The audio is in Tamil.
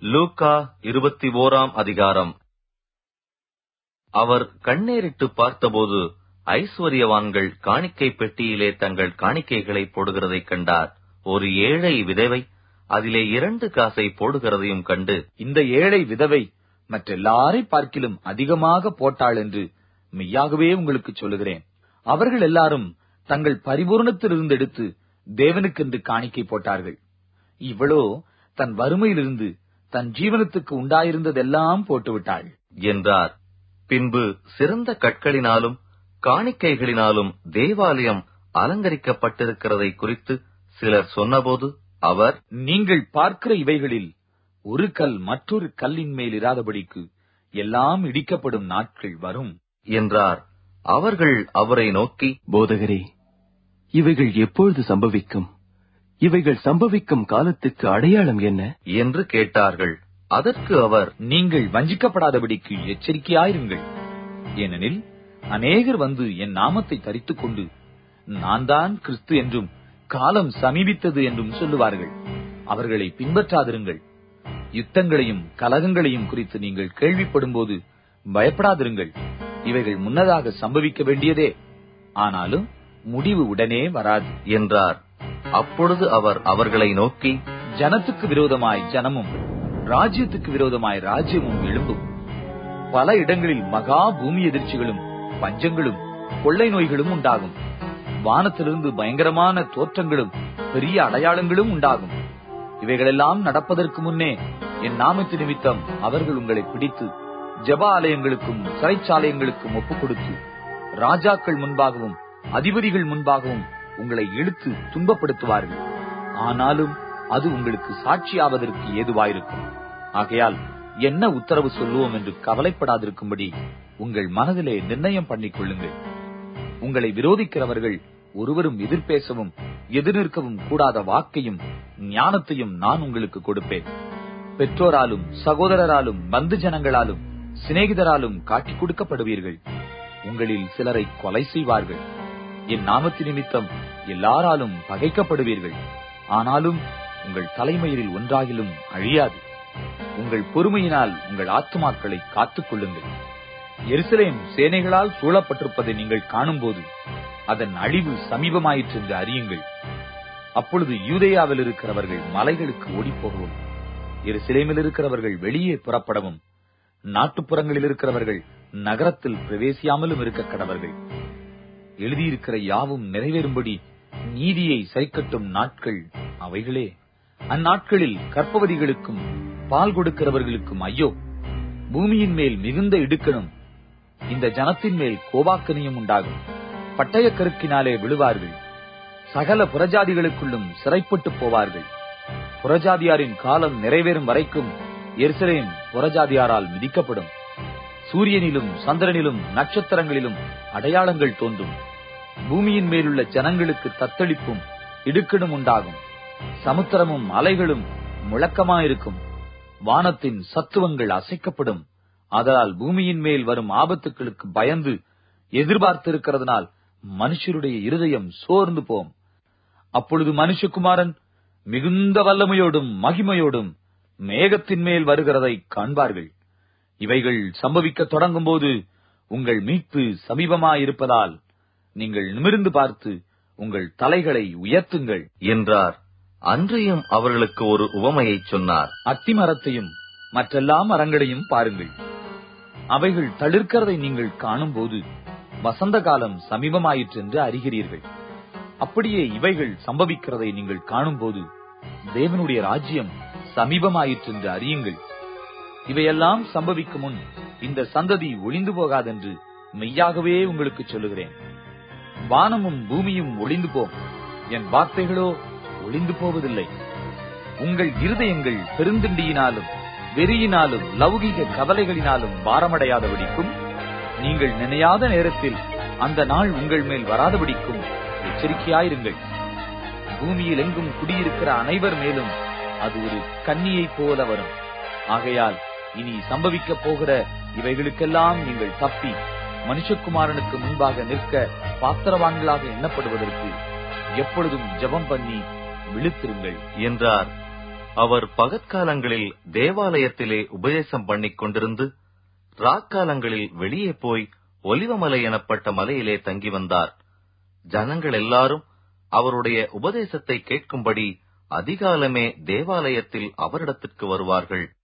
லூக்கா இருபத்தி ஓராம் அதிகாரம் அவர் கண்ணேறிட்டு பார்த்தபோது ஐஸ்வர்யவான்கள் காணிக்கை பெட்டியிலே தங்கள் காணிக்கைகளை போடுகிறதைக் கண்டார் ஒரு ஏழை விதவை அதிலே இரண்டு காசை போடுகிறதையும் கண்டு இந்த ஏழை விதவை மற்றெல்லாரை பார்க்கிலும் அதிகமாக போட்டாள் என்று மெய்யாகவே உங்களுக்கு சொல்லுகிறேன் அவர்கள் எல்லாரும் தங்கள் பரிபூர்ணத்திலிருந்து எடுத்து தேவனுக்கென்று காணிக்கை போட்டார்கள் இவளோ தன் வறுமையிலிருந்து தன் ஜீவனத்துக்கு உண்டாயிருந்ததெல்லாம் போட்டுவிட்டாள் என்றார் பின்பு சிறந்த கற்களினாலும் காணிக்கைகளினாலும் தேவாலயம் அலங்கரிக்கப்பட்டிருக்கிறதை குறித்து சிலர் சொன்னபோது அவர் நீங்கள் பார்க்கிற இவைகளில் ஒரு கல் மற்றொரு கல்லின் மேல் இராதபடிக்கு எல்லாம் இடிக்கப்படும் நாட்கள் வரும் என்றார் அவர்கள் அவரை நோக்கி போதகரே இவைகள் எப்பொழுது சம்பவிக்கும் இவைகள் சம்பவிக்கும் காலத்துக்கு அடையாளம் என்ன என்று கேட்டார்கள் அதற்கு அவர் நீங்கள் வஞ்சிக்கப்படாதபடிக்கு எச்சரிக்கையாயிருங்கள் ஏனெனில் அநேகர் வந்து என் நாமத்தை தரித்துக் கொண்டு நான் தான் கிறிஸ்து என்றும் காலம் சமீபித்தது என்றும் சொல்லுவார்கள் அவர்களை பின்பற்றாதிருங்கள் யுத்தங்களையும் கலகங்களையும் குறித்து நீங்கள் கேள்விப்படும்போது பயப்படாதிருங்கள் இவைகள் முன்னதாக சம்பவிக்க வேண்டியதே ஆனாலும் முடிவு உடனே வராது என்றார் அப்பொழுது அவர் அவர்களை நோக்கி ஜனத்துக்கு விரோதமாய் ஜனமும் ராஜ்யத்துக்கு விரோதமாய் ராஜ்யமும் எழும்பும் பல இடங்களில் மகா பூமி எதிர்ச்சிகளும் பஞ்சங்களும் கொள்ளை நோய்களும் உண்டாகும் வானத்திலிருந்து பயங்கரமான தோற்றங்களும் பெரிய அடையாளங்களும் உண்டாகும் இவைகளெல்லாம் நடப்பதற்கு முன்னே என் நாமத்து நிமித்தம் அவர்கள் உங்களை பிடித்து ஜப ஆலயங்களுக்கும் சிறைச்சாலயங்களுக்கும் ஒப்புக் கொடுத்து ராஜாக்கள் முன்பாகவும் அதிபதிகள் முன்பாகவும் உங்களை இழுத்து துன்பப்படுத்துவார்கள் ஆனாலும் அது உங்களுக்கு சாட்சியாவதற்கு ஏதுவாயிருக்கும் ஆகையால் என்ன உத்தரவு சொல்லுவோம் என்று கவலைப்படாதிருக்கும்படி உங்கள் மனதிலே நிர்ணயம் பண்ணிக் கொள்ளுங்கள் உங்களை விரோதிக்கிறவர்கள் ஒருவரும் எதிர்பேசவும் எதிர்நிற்கவும் கூடாத வாக்கையும் ஞானத்தையும் நான் உங்களுக்கு கொடுப்பேன் பெற்றோராலும் சகோதரராலும் பந்து ஜனங்களாலும் சிநேகிதராலும் காட்டிக் கொடுக்கப்படுவீர்கள் உங்களில் சிலரை கொலை செய்வார்கள் என் நாமத்து நிமித்தம் எல்லாராலும் பகைக்கப்படுவீர்கள் ஆனாலும் உங்கள் தலைமையில் ஒன்றாகிலும் அழியாது உங்கள் பொறுமையினால் உங்கள் ஆத்துமாக்களை காத்துக் கொள்ளுங்கள் எருசலேம் சேனைகளால் சூழப்பட்டிருப்பதை நீங்கள் காணும்போது அதன் அழிவு சமீபமாயிற்று என்று அறியுங்கள் அப்பொழுது யூதேயாவில் இருக்கிறவர்கள் மலைகளுக்கு ஓடிப்போகவும் எருசலேமில் இருக்கிறவர்கள் வெளியே புறப்படவும் நாட்டுப்புறங்களில் இருக்கிறவர்கள் நகரத்தில் பிரவேசியாமலும் இருக்க கடவர்கள் எழுதியிருக்கிற யாவும் நிறைவேறும்படி நீதியை சரிக்கட்டும் நாட்கள் அவைகளே அந்நாட்களில் கற்பவதிகளுக்கும் பால் கொடுக்கிறவர்களுக்கும் ஐயோ பூமியின் மேல் மிகுந்த இடுக்கணும் இந்த ஜனத்தின் மேல் கோபாக்கனியும் உண்டாகும் பட்டய கருக்கினாலே விழுவார்கள் சகல புறஜாதிகளுக்குள்ளும் சிறைப்பட்டு போவார்கள் புறஜாதியாரின் காலம் நிறைவேறும் வரைக்கும் எருசலேம் புறஜாதியாரால் மிதிக்கப்படும் சூரியனிலும் சந்திரனிலும் நட்சத்திரங்களிலும் அடையாளங்கள் தோன்றும் பூமியின் மேலுள்ள ஜனங்களுக்கு தத்தளிப்பும் இடுக்கணும் உண்டாகும் சமுத்திரமும் அலைகளும் முழக்கமாயிருக்கும் வானத்தின் சத்துவங்கள் அசைக்கப்படும் அதனால் பூமியின் மேல் வரும் ஆபத்துக்களுக்கு பயந்து எதிர்பார்த்திருக்கிறதுனால் மனுஷருடைய இருதயம் சோர்ந்து போம் அப்பொழுது மனுஷகுமாரன் மிகுந்த வல்லமையோடும் மகிமையோடும் மேகத்தின் மேல் வருகிறதை காண்பார்கள் இவைகள் சம்பவிக்க தொடங்கும் போது உங்கள் மீட்பு சமீபமாயிருப்பதால் நீங்கள் நிமிர்ந்து பார்த்து உங்கள் தலைகளை உயர்த்துங்கள் என்றார் அன்றையும் அவர்களுக்கு ஒரு உவமையைச் சொன்னார் அத்திமரத்தையும் மற்றெல்லா மரங்களையும் பாருங்கள் அவைகள் தளிர்க்கிறதை நீங்கள் காணும்போது வசந்த காலம் சமீபமாயிற்று என்று அறிகிறீர்கள் அப்படியே இவைகள் சம்பவிக்கிறதை நீங்கள் காணும்போது தேவனுடைய ராஜ்யம் சமீபமாயிற்று என்று அறியுங்கள் இவையெல்லாம் சம்பவிக்கும் முன் இந்த சந்ததி ஒளிந்து போகாதென்று மெய்யாகவே உங்களுக்கு சொல்லுகிறேன் வானமும் பூமியும் ஒளிந்து போம் என் வார்த்தைகளோ ஒளிந்து போவதில்லை உங்கள் இருதயங்கள் பெருந்திண்டியினாலும் வெறியினாலும் லௌகிக கவலைகளினாலும் பாரமடையாதபடிக்கும் நீங்கள் நினையாத நேரத்தில் அந்த நாள் உங்கள் மேல் வராதபடிக்கும் எச்சரிக்கையாயிருங்கள் பூமியில் எங்கும் குடியிருக்கிற அனைவர் மேலும் அது ஒரு கன்னியைப் போல வரும் ஆகையால் இனி சம்பவிக்கப் போகிற இவைகளுக்கெல்லாம் நீங்கள் தப்பி மனுஷகுமாரனுக்கு முன்பாக நிற்க பாத்திரவான்களாக எண்ணப்படுவதற்கு எப்பொழுதும் ஜெபம் பண்ணி விழித்திருங்கள் என்றார் அவர் பகற்காலங்களில் தேவாலயத்திலே உபதேசம் பண்ணிக் கொண்டிருந்து ராக்காலங்களில் வெளியே போய் ஒலிவமலை எனப்பட்ட மலையிலே தங்கி வந்தார் ஜனங்கள் எல்லாரும் அவருடைய உபதேசத்தை கேட்கும்படி அதிகாலமே தேவாலயத்தில் அவரிடத்திற்கு வருவார்கள்